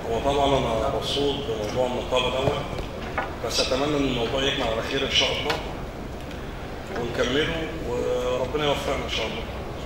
هو طبعا انا مبسوط بموضوع النقابه دوت بس اتمنى ان الموضوع يكمل على خير ان شاء الله ونكمله وربنا يوفقنا ان شاء الله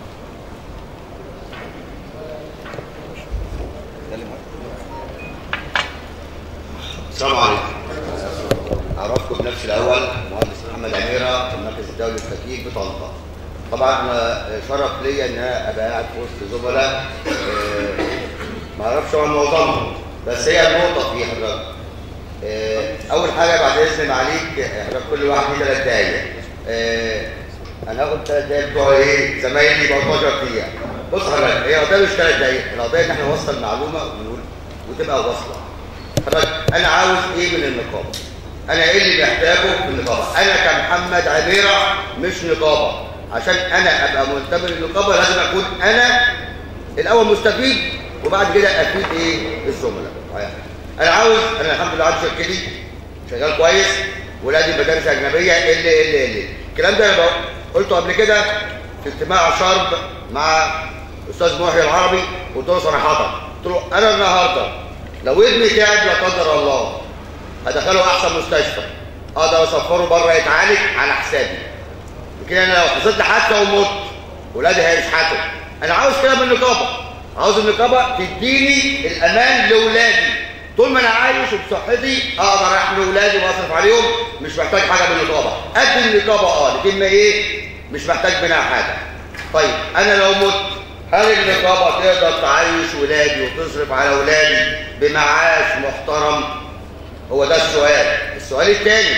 السلام عليكم اعرفكم بنفسي الاول مهندس محمد عميره المركز الدولي للتكييف بطنطا طبعا أنا شرف ليا ان انا ابقى قاعد في وسط زملاء آه، ما اعرفش طبعا معظمهم بس هي النقطه في حضرتك آه، اول حاجه بعد اذن معاليك حضرتك كل واحد ليه ثلاث دقايق آه، انا هاخد ثلاث دقايق بتوع ايه زمايلي بقى 12 دقيقه بص حضرتك هي القضيه مش ثلاث دقايق القضيه ان احنا نوصل معلومه ونقول وتبقى واصله حضرتك انا عاوز ايه من النقابه انا ايه اللي محتاجه في النقابه انا كمحمد عبيره مش نقابه عشان انا ابقى منتمي للنقابه لازم اكون انا الاول مستفيد وبعد كده افيد ايه الزملاء انا عاوز انا الحمد لله عندي شركتي شغال كويس ولادي مدارس اجنبيه اللي اللي اللي الكلام ده انا قلته قبل كده في اجتماع شرب مع استاذ محي العربي قلت له صراحه قلت له انا النهارده لو ابني تعب لا قدر الله هدخله احسن مستشفى اقدر اسفره بره يتعالج على حسابي يمكن انا لو حصلت حادثه ومت ولادي هيشحتوا انا عاوز كده من النقابه عاوز النقابه تديني الامان لاولادي طول ما انا عايش وبصحتي اقدر احمي اولادي واصرف عليهم مش محتاج حاجه من النقابه قد النقابه اه لكن ما ايه مش محتاج منها حاجه طيب انا لو مت هل النقابه تقدر تعيش ولادي وتصرف على ولادي بمعاش محترم هو ده السؤال السؤال الثاني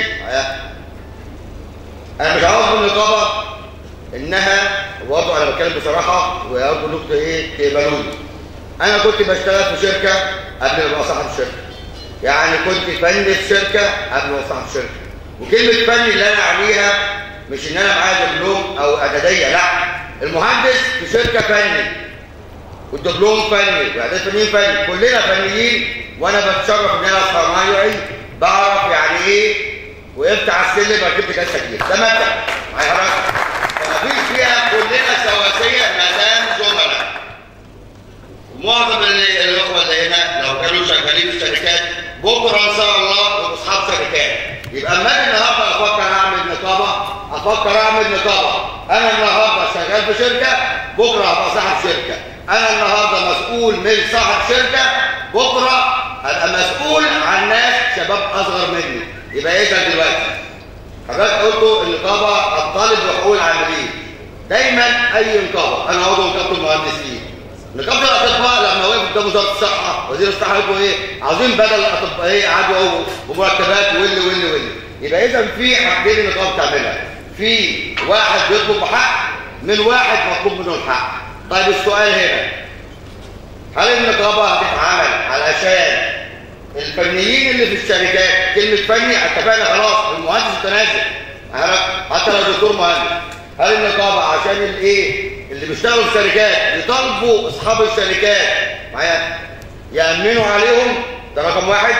انا مش عاوز من النقابه انها برضه انا بتكلم بصراحه ويرجو انكم ايه تقبلوني انا كنت بشتغل في شركه قبل ما ابقى صاحب شركه يعني كنت فني في شركه قبل ما ابقى صاحب شركه وكلمه فني اللي انا اعنيها مش ان انا معايا دبلوم او اعداديه لا المهندس في شركه فني والدبلوم فني واعداد فنيين فني كلنا فنيين وانا بتشرف ان انا صنايعي بعرف يعني ايه وقفت على السلم ركبت كاس تكييف ده مبدا معايا حضرتك فمفيش فيها كلنا سواسيه ما دام زملاء ومعظم اللي الاخوه اللي هنا لو كانوا شغالين في شركات بكره ان شاء الله يبقوا اصحاب شركات يبقى اما اجي النهارده افكر اعمل نقابه افكر اعمل نقابه انا النهارده شغال في شركه بكره هبقى صاحب شركه انا النهارده مسؤول من صاحب شركه بكره هبقى مسؤول عن ناس شباب اصغر مني يبقى ايه ده دلوقتي حضرتك قلتوا النقابه الطالب بحقوق العاملين دايما اي نقابه انا عضو نقابه المهندسين نقابه الاطباء لما وقف قدام وزاره الصحه وزير الصحه يقول ايه عاوزين بدل الاطباء ايه قعدوا ومرتبات واللي واللي واللي يبقى اذا في حاجتين النقابه بتعملها في واحد بيطلب بحق من واحد مطلوب منه الحق طيب السؤال هنا هل النقابه هتتعمل علشان الفنيين اللي في الشركات كلمه فني اتفقنا خلاص المهندس التنازل حتى لو دكتور مهندس هل النقابه عشان الايه اللي بيشتغلوا في شركات يطالبوا اصحاب الشركات معايا يامنوا عليهم ده رقم واحد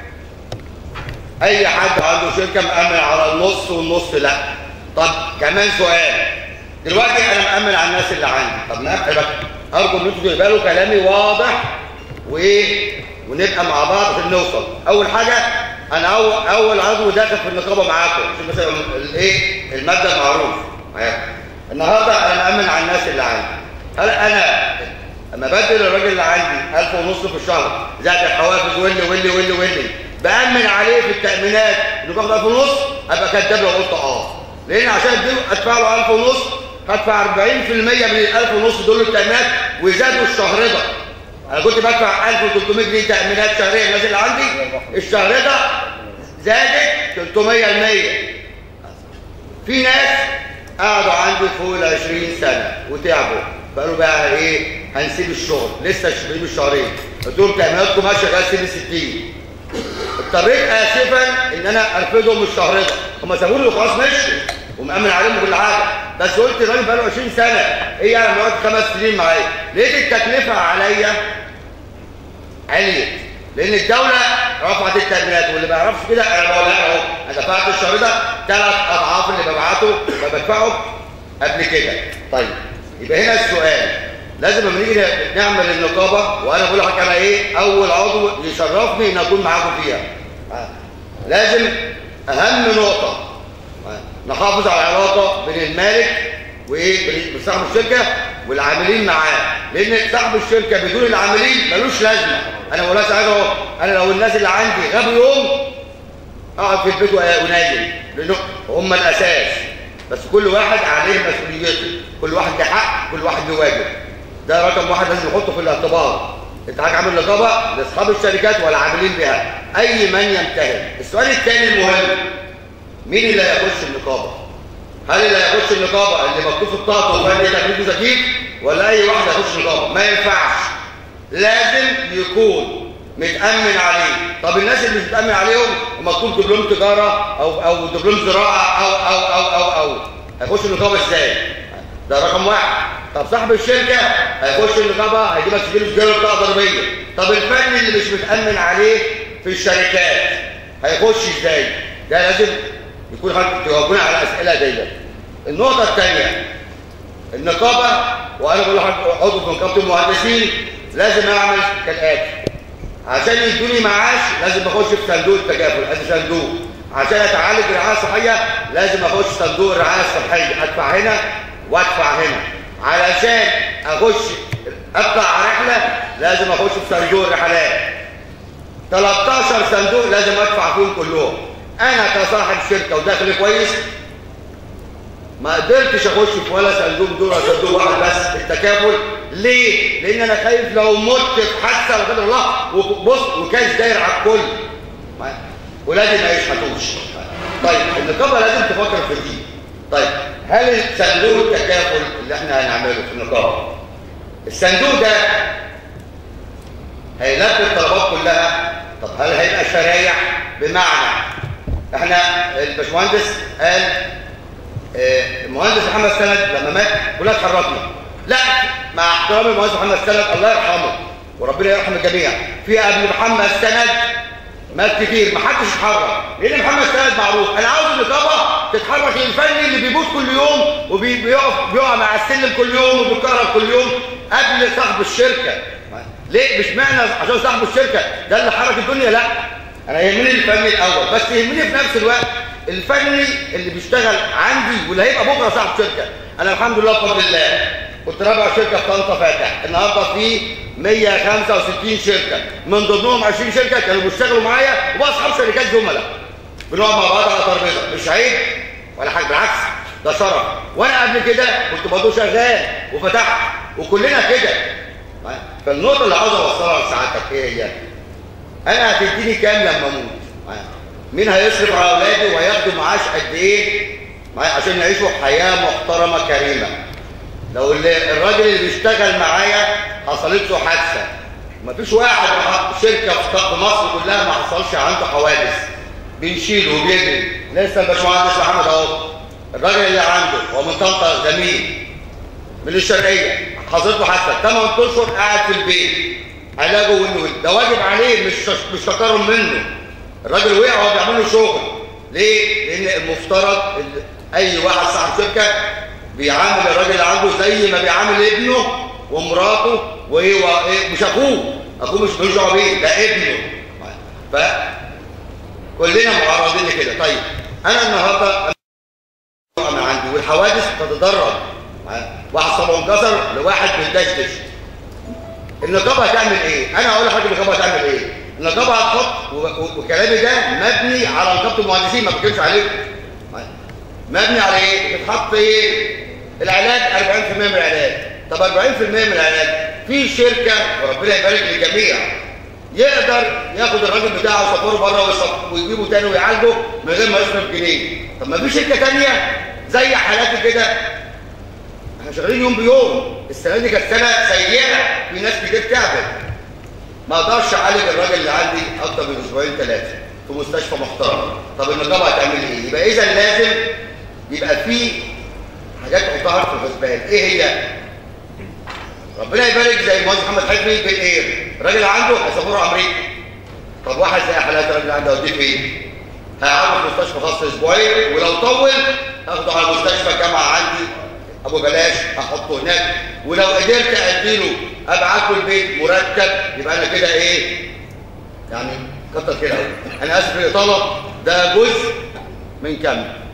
اي حد عنده شركه مامن على النص والنص لا طب كمان سؤال دلوقتي انا مامن على الناس اللي عندي طب ما ارجو ان انتوا تقبلوا كلامي واضح وايه ونبقى مع بعض عشان نوصل اول حاجه انا اول اول عضو داخل في النقابه معاكم عشان مثلا الايه المبدا معروف معايا النهارده انا مامن على الناس اللي عندي هل انا اما بدل الراجل اللي عندي 1000 ونص في الشهر زائد الحوافز واللي واللي واللي واللي بامن عليه في التامينات انه بياخد 1000 ونص ابقى كداب لو قلت اه لان عشان اديله ادفع له 1000 ونص هدفع 40% من ال 1000 ونص دول التامينات وزادوا الشهر ده انا كنت بدفع 1300 جنيه تامينات شهريه الناس اللي عندي الشهر ده زادت 300% في ناس قعدوا عندي فوق ال 20 سنه وتعبوا فقالوا بقى ايه هنسيب الشغل لسه شغالين الشهرين قلت لهم تاميناتكم ماشيه لغايه سن 60 اضطريت اسفا ان انا ارفضهم الشهر ده هم سابوني وخلاص مشوا ومأمن عليهم كل حاجه بس قلت الراجل بقى له 20 سنه ايه يعني بقعد خمس سنين معايا لقيت التكلفه عليا عليت لان الدوله رفعت التامينات واللي ما يعرفش كده انا بقولها اهو انا دفعت الشهر ده ثلاث اضعاف اللي ببعته بدفعه قبل كده طيب يبقى هنا السؤال لازم لما نيجي نعمل النقابه وانا بقول لك انا ايه اول عضو يشرفني ان اكون معاكم فيها لازم اهم نقطه نحافظ على العلاقه بين المالك وايه صاحب الشركه والعاملين معاه لان صاحب الشركه بدون العاملين ملوش لازمه انا بقول لك حاجه اهو انا لو الناس اللي عندي غابوا يوم اقعد في البيت ونايم لانه هم الاساس بس كل واحد عليه مسؤوليته كل واحد له حق كل واحد له واجب ده رقم واحد لازم نحطه في الاعتبار انت حضرتك عامل نقابه لاصحاب الشركات والعاملين بها اي من يمتهن السؤال الثاني المهم مين اللي هيخش النقابه هل اللي هيخش النقابه اللي مكتوب في الطاقه وفاهم ايه تكليفه زكيك ولا اي واحد هيخش النقابه ما ينفعش لازم يكون متامن عليه طب الناس اللي مش متامن عليهم ومكتوب دبلوم تجاره او او دبلوم زراعه او او او او او هيخش النقابه ازاي ده رقم واحد طب صاحب الشركه هيخش النقابه هيجيب لك سجل سجاره بطاقه ضريبيه طب الفني اللي مش متامن عليه في الشركات هيخش ازاي ده لازم يكون تجاوبنا على الاسئله دي النقطه الثانيه النقابه وانا بقول لحضرتك عضو في نقابه المهندسين لازم اعمل كالاتي عشان يدوني معاش لازم اخش في صندوق التكافل ادي صندوق عشان اتعالج رعايه صحيه لازم اخش صندوق الرعايه الصحيه ادفع هنا وادفع هنا علشان اخش اطلع رحله لازم اخش في صندوق الرحلات 13 صندوق لازم ادفع فيهم كلهم انا كصاحب شركه ودخلي كويس ما قدرتش اخش في ولا صندوق دول ولا صندوق واحد بس التكافل ليه لان انا خايف لو مت في حادثه لا قدر الله وبص وكاش داير على الكل ولادي ما يشحتوش طيب النقابه لازم تفكر في دي طيب هل صندوق التكافل اللي احنا هنعمله في النقابه الصندوق ده هيلبي الطلبات كلها طب هل هيبقى شرايح بمعنى احنا الباشمهندس قال اه المهندس محمد سند لما مات كلنا اتحركنا لا مع احترامي المهندس محمد سند الله يرحمه وربنا يرحم الجميع في قبل محمد سند مات كتير ما حدش اتحرك لان محمد سند معروف انا عاوز النقابه تتحرك للفني اللي بيبوس كل يوم وبيقف بيقع مع السلم كل يوم وبيتكهرب كل يوم قبل صاحب الشركه ليه مش معنى عشان صاحب الشركه ده اللي حرك الدنيا لا انا يهمني الفني الاول بس يهمني في نفس الوقت الفني اللي بيشتغل عندي واللي هيبقى بكره صاحب شركه انا الحمد لله بفضل الله كنت رابع شركه في طنطا فاتح النهارده في 165 شركه من ضمنهم 20 شركه كانوا بيشتغلوا معايا واصحاب شركات زملاء بنقعد مع بعض على ترابيزه مش عيب ولا حاجه بالعكس ده شرف وانا قبل كده كنت برضه شغال وفتحت وكلنا كده فالنقطه اللي عاوز اوصلها لسعادتك ايه هي انا هتديني كام لما اموت مين هيصرف على اولادي وهياخدوا معاش قد ايه عشان يعيشوا حياه محترمه كريمه لو الراجل اللي بيشتغل معايا حصلت له حادثه مفيش واحد شركه في مصر كلها ما حصلش عنده حوادث بنشيله وبيجري لسه الباشمهندس محمد اهو الراجل اللي عنده هو من طنطا زميل من الشرقيه حصلت له حادثه 8 اشهر قاعد في البيت علاجه وانه ده واجب عليه مش مش تكرم منه الراجل وقع وهو بيعمل له شغل ليه؟ لان المفترض اي واحد صاحب شركه بيعامل الراجل اللي عنده زي ما بيعامل ابنه ومراته وايه وايه مش اخوه اخوه مش ملوش دعوه بيه ده ابنه ف كلنا معرضين لكده طيب انا النهارده انا عندي والحوادث تتدرج واحد صبعه انكسر لواحد بيدشدش النقابه هتعمل ايه انا هقول لحضرتك النقابه هتعمل ايه النقابه هتحط وكلامي ده مبني على نقابه المهندسين ما بتكلمش عليكم مبني على ايه بتحط ايه العلاج 40% من العلاج طب 40% من العلاج في شركه وربنا يبارك للجميع يقدر ياخد الراجل بتاعه يسافره بره ويجيبه تاني ويعالجه من غير ما يصرف جنيه طب ما في شركه ثانيه زي حالاتي كده احنا شغالين يوم بيوم السنه دي كانت سنه سيئه في ناس كتير تعبت ما اقدرش اعالج الراجل اللي عندي اكتر من اسبوعين ثلاثه في مستشفى محترم طب النقابه هتعمل ايه يبقى اذا لازم يبقى في حاجات تحطها في الحسبان ايه هي ربنا يبارك زي المهندس محمد حلمي بالاير الراجل عنده هيسافره امريكا طب واحد زي حالات الراجل عنده هوديه فين هيقعد في مستشفى خاص اسبوعين ولو طول هاخده على مستشفى جامعه عندي ابو بلاش احطه هناك ولو قدرت اديله ابعته البيت مرتب يبقى انا كده ايه يعني كتر كده قوي انا اسف للاطاله ده جزء من كم